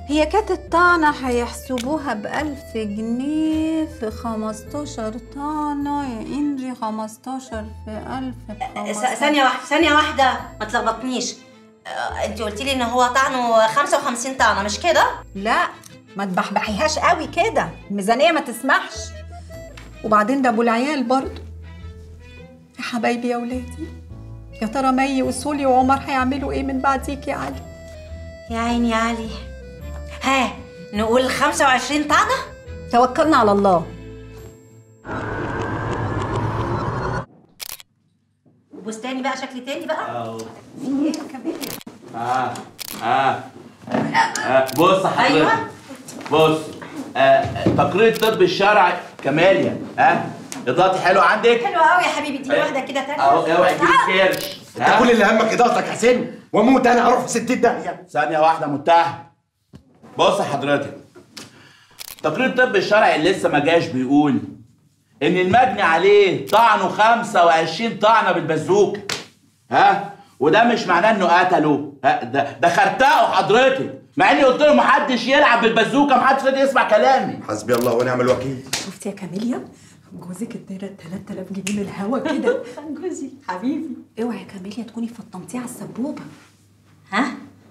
هي كانت الطعنة هيحسبوها بألف جنيه في خمستاشر طعنة يا إنجي خمستاشر في ألف س- ثانية واحدة ثانية واحدة ما تلخبطنيش آه، انت قلتي لي ان هو طعنه 55 طعنة مش كده؟ لا ما تبحبحيهاش قوي كده الميزانية ما تسمحش وبعدين ده أبو العيال برضه يا حبايبي يا ولادي يا ترى مي وسولي وعمر هيعملوا ايه من بعديك يا علي يا عيني يا علي ها نقول 25 طعنة؟ توكلنا على الله بستاني بقى شكل تاني بقى اه اه اه بص حضرتك أيوة. بص آه تقرير الطب الشرعي كماليا ها اضاءتي حلوه عندك حلوة قوي يا حبيبي اديني واحدة كده تانية اهو اوعي تجيب كرش انت كل اللي همك اضاءتك يا حسين واموت انا اروح في 60 داهيه ثانيه واحده متهم بص حضرتك تقرير الطب الشرعي اللي لسه ما جاش بيقول ان المجني عليه طعنه 25 طعنه بالبازوكه ها وده مش معناه انه قتله ها ده ده خرتقه حضرتك مع اني قلت له محدش يلعب بالبازوكه محدش راضي يسمع كلامي حسبي الله ونعم الوكيل شفتي يا كاميليا جوزك ادانا 3000 جنيه من الهوا كده جوزي حبيبي اوعي يا كاميليا تكوني فطمتيه على السبوبه ها؟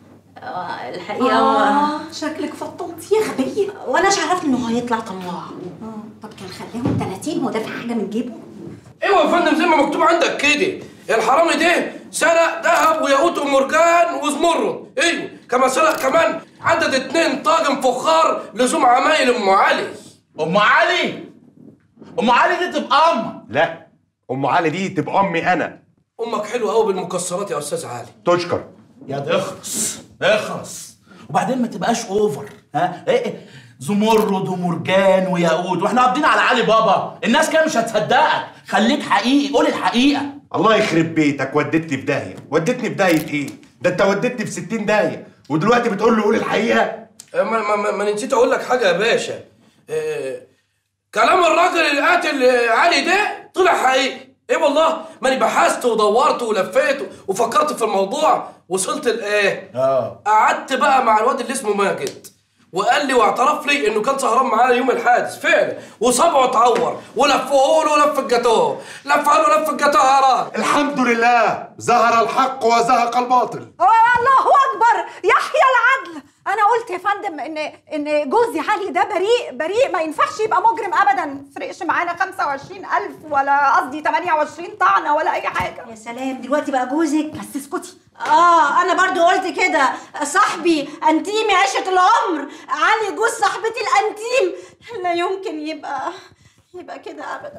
آه، الحقيقة اه هو شكلك فطمتيه غبيه وانا مش عرفت ان هو هيطلع طماع اه طب كان خلاهم 30 هو دافع حاجه من جيبه ايوه يا فندم زي ما مكتوب عندك كده الحرامي ده سرق ذهب وياقوت ومرجان وزمرد ايوه كما سرق كمان عدد اتنين طاجن فخار لزوم عمايل ام علي ام علي ام علي دي تبقى امك لا ام علي دي تبقى امي انا امك حلوه قوي بالمكسرات يا استاذ علي تشكر يا ده اخرس اخرس وبعدين ما تبقاش اوفر ها ايه إيه؟ زمرد ومرجان وياقوت واحنا قابضين على علي بابا الناس كده مش هتصدقك خليك حقيقي قول الحقيقه الله يخرب بيتك ودتني في داهيه ودتني في داهيه ايه ده انت ودتني في 60 داهيه ودلوقتي بتقول له قول الحقيقه آه، ما, ما, ما, ما نسيت اقول لك حاجه يا باشا آه كلام الراجل اللي قاتل آه، علي ده طلع حقيقي ايه والله ماني بحثت ودورت ولفيت وفكرت في الموضوع وصلت لايه اه قعدت بقى مع الواد اللي اسمه ماجد وقال لي واعترف لي انه كان سهران معانا يوم الحادث فعلا وصبعه اتعور ولفوه له لف الجاتوه لفها له لف الجاتوه يا راجل الحمد لله ظهر الحق وزهق الباطل الله اكبر يحيى العدل انا قلت يا فندم ان ان جوزي علي ده بريء بريء ما ينفعش يبقى مجرم ابدا فرقش معانا 25000 ولا قصدي 28 طعنه ولا اي حاجه يا سلام دلوقتي بقى جوزك بس اسكتي اه انا برضو قلت كده صاحبي انتيمي عشرة العمر علي جوز صاحبتي الانتيم لا يمكن يبقى يبقى كده ابدا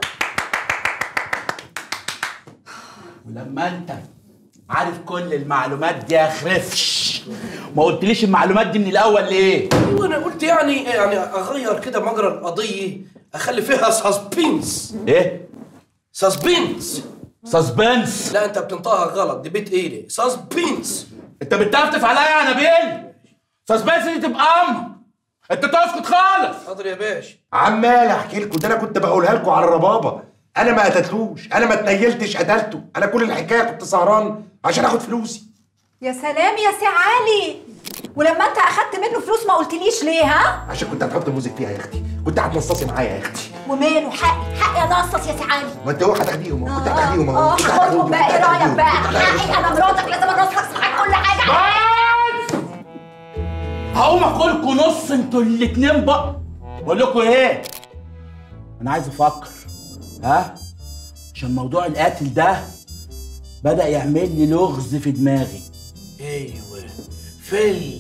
ولما انت عارف كل المعلومات دي يا خرفش ما قلتليش المعلومات دي من الاول ليه ايوه انا قلت يعني يعني اغير كده مجرى القضيه اخلي فيها سسبنس ايه سسبنس سسبنس لا انت بتنطقها غلط دي بيت ايدي سسبنس انت بتفتف عليا يا نبيل سسبنس دي تبقى امك انت تسكت خالص حاضر يا باشا عمال احكي لكم ده انا كنت بقولها لكم على الربابه انا ما قتلتوش انا ما اتنيلتش قتلته انا كل الحكايه كنت سهران عشان اخد فلوسي يا سلام يا سي علي ولما انت اخدت منه فلوس ما قلتليش ليه ها عشان كنت هتحط موزك فيها يا اختي كنت هتنصصي معايا يا اختي وماله حقي حقي انصص يا سي علي ما انت هو هتاخديهم أهو، كنت هتاخديهم اه اهو كنت هاخدهم هتاخديهم بقى ايه كنت رايك هتاخديهم، بقى كنت هتاخديهم. حقي انا مراتك لازم انصح صحيح كل حاجه بس هقوم اكلكوا نص انتوا الاتنين بقى بقول لكم ايه انا عايز افكر ها عشان موضوع القتل ده بدا يعمل لي لغز في دماغي ايوه فيل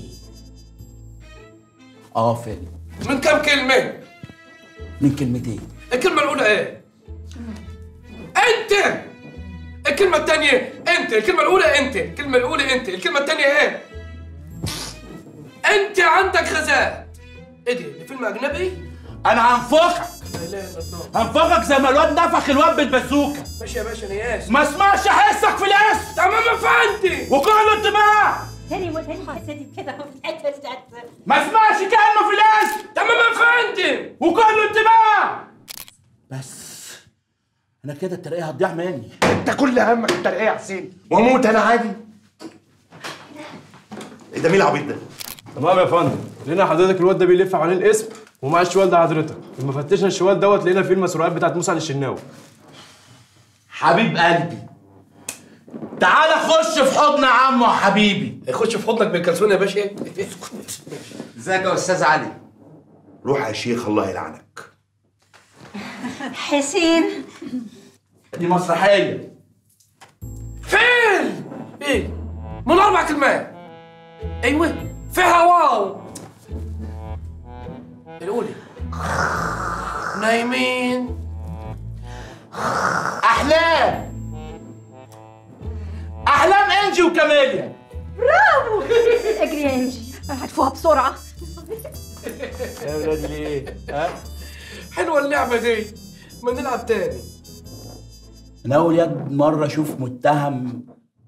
اه فيلم من كام كلمه من كلمتين الكلمه الاولى ايه انت الكلمه الثانيه انت الكلمه الاولى انت الكلمه الاولى انت الكلمه الثانيه ايه انت عندك غازات ايه دي ده فيلم اجنبي انا هنفخك لا اله الا الله هنفخك زي ما الواد نفخ الواد بالبازوكه ماشي يا باشا انا اسف ما اسمعش حسك في الاسم تمام يا فندم وكله انتباه تاني وتاني حسيتي كده في الحته بتاعت ما اسمعش كلمه في الاسم تمام يا فندم وكله انتباه بس انا كده الترقيه هتضيع مني انت كل همك الترقيه يا حسين واموت انا عادي ايه ده مين العبيط ده تمام يا فندم لقينا حضرتك الواد ده بيلف حوالين الاسم ومع الشوال ده حضرتك لما فتشنا الشوال دوت لقينا فيه المسروقات بتاعت موسى الشناوي حبيب قلبي تعال خش في حضن عمو حبيبي يخش في حضنك بالكلسون يا باشا ازيك يا استاذ علي روح يا شيخ الله يلعنك حسين دي مسرحيه فين؟ ايه؟ من اربع كلمات ايوه فيها واو الاولى نايمين احلام احلام انجي وكاميليا اجري يا انجي هتفوها بسرعه يا ولادي ليه؟ ها؟ حلوه اللعبه دي ما نلعب تاني انا اول يد مره اشوف متهم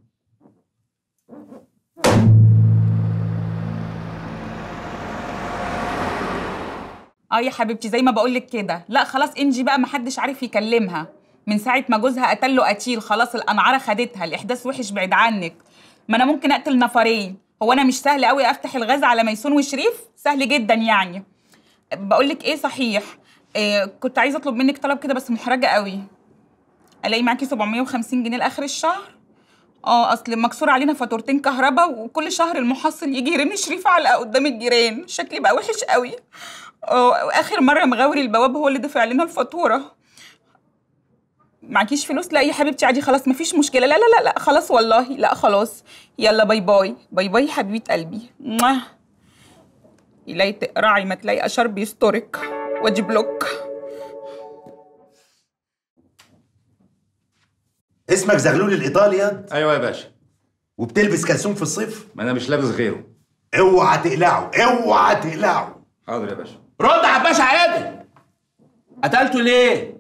اه يا حبيبتي زي ما بقول لك كده لا خلاص انجي بقى محدش عارف يكلمها من ساعه ما جوزها قتل له قتيل خلاص الانعاره خدتها الاحداث وحش بعيد عنك ما انا ممكن اقتل نفرين هو انا مش سهل قوي افتح الغاز على ميسون وشريف سهل جدا يعني بقول لك ايه صحيح إيه كنت عايزه اطلب منك طلب كده بس محرجه قوي الاقي معاكي 750 جنيه لاخر الشهر اه اصل مكسور علينا فاتورتين كهرباء وكل شهر المحصل يجي يرن شريف علقه قدام الجيران شكلي بقى وحش قوي اه اخر مره مغاوري البواب هو اللي دفع لنا الفاتوره معكيش فلوس لا يا حبيبتي عادي خلاص مفيش مشكله لا لا لا لا خلاص والله لا خلاص يلا باي باي باي باي حبيبه قلبي موah. يلاقي تقرعي ما تلاقي اشار بيسترك وادي بلوك اسمك زغلول الايطالي ياد ايوه يا باشا وبتلبس كلثوم في الصيف ما انا مش لابس غيره اوعى تقلعه اوعى تقلعه حاضر يا باشا رد على الباشا عادل قتلته ليه؟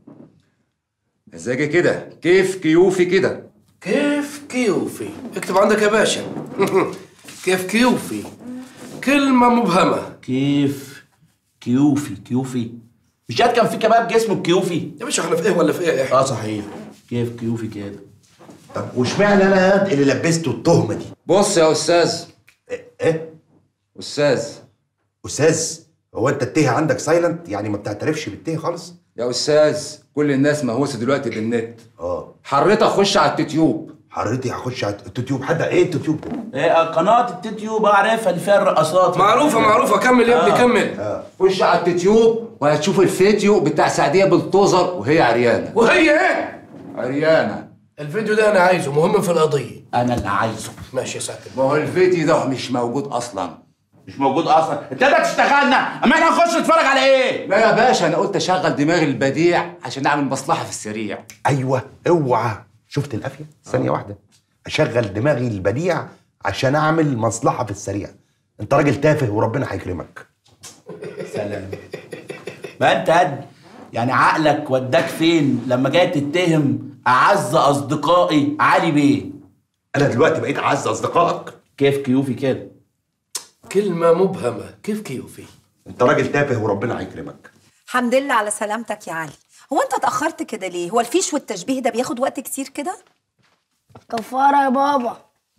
مزاجي كده كيف كيوفي كده كيف كيوفي اكتب عندك يا باشا كيف كيوفي كلمة مبهمة كيف كيوفي كيوفي مش قد كان في كباب جسمه كيوفي يا باشا احنا في ايه ولا في ايه احنا اه صحيح كيف كيوفي كده طب واشمعنى انا ياد اللي لبسته التهمه دي بص يا استاذ ايه, إيه؟ استاذ استاذ هو انت الته عندك سايلنت يعني ما بتعترفش بالته خالص يا استاذ كل الناس مهووسه دلوقتي بالنت اه حريت اخش على التيوب حريتي هخش على التوتيوب حد ايه التوتيوب ده ايه قناه التيوب اعرفها اللي فيها الرقصات معروفة معروفة كمل يا ابني كمل خش على التيوب وهتشوف الفيديو بتاع سعديه بالتوزر وهي عريانه وهي ايه عريانه الفيديو ده انا عايزه مهم في القضية انا اللي عايزه ماشي يا ساتر ما هو الفيديو ده مش موجود اصلا مش موجود اصلا انت ده تشتغلنا اما احنا نخش نتفرج على ايه لا يا باشا انا قلت اشغل دماغي البديع عشان اعمل مصلحه في السريع ايوه اوعى شفت القافيه ثانيه واحده اشغل دماغي البديع عشان اعمل مصلحه في السريع انت راجل تافه وربنا هيكرمك سلام ما انت قد يعني عقلك وداك فين لما جاي تتهم اعز اصدقائي علي بيه انا دلوقتي بقيت اعز اصدقائك كيف كيوفي كده كلمة مبهمة كيف كيوفي انت راجل تافه وربنا هيكرمك الحمد لله على سلامتك يا علي هو انت اتاخرت كده ليه هو الفيش والتشبيه ده بياخد وقت كتير كده كفارة يا بابا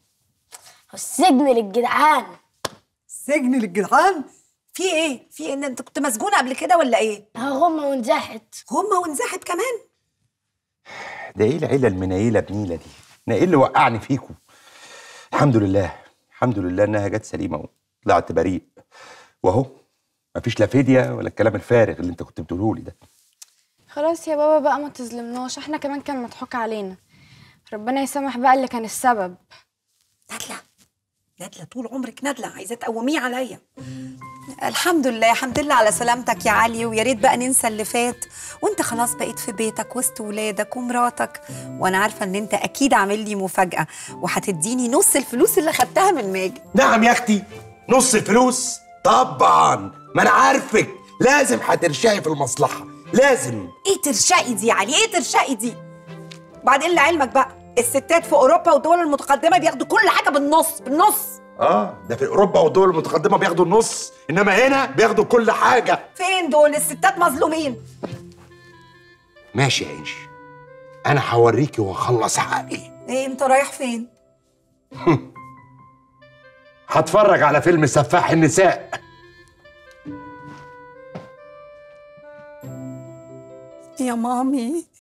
السجن للجدعان سجن للجدعان في ايه في ايه انت كنت مسجون قبل كده ولا ايه هغمة ونزحت غمه وانزحت كمان ده ايه العيله المنيله بنيله دي انا ايه اللي وقعني فيكم الحمد لله الحمد لله انها جت سليمه وطلعت بريء واهو مفيش لا فديه ولا الكلام الفارغ اللي انت كنت بتقوله لي ده خلاص يا بابا بقى ما تظلمناش احنا كمان كان مضحوك علينا ربنا يسامح بقى اللي كان السبب ندلة ندلة طول عمرك ندلة عايزة تقوميه عليا الحمد لله الحمد لله على سلامتك يا علي ويا ريت بقى ننسى اللي فات وانت خلاص بقيت في بيتك وسط ولادك ومراتك وانا عارفه ان انت اكيد عامل لي مفاجاه وهتديني نص الفلوس اللي خدتها من ماجد نعم يا اختي نص الفلوس طبعا ما انا عارفك لازم هترشقي في المصلحه لازم ايه ترشقي دي يا علي ايه ترشقي دي بعدين لعلمك بقى الستات في اوروبا والدول المتقدمه بياخدوا كل حاجه بالنص بالنص اه ده في اوروبا والدول المتقدمه بياخدوا النص انما هنا بياخدوا كل حاجه فين دول الستات مظلومين ماشي يا انجي انا هوريكي واخلص حقي ايه انت رايح فين هتفرج على فيلم سفاح النساء يا مامي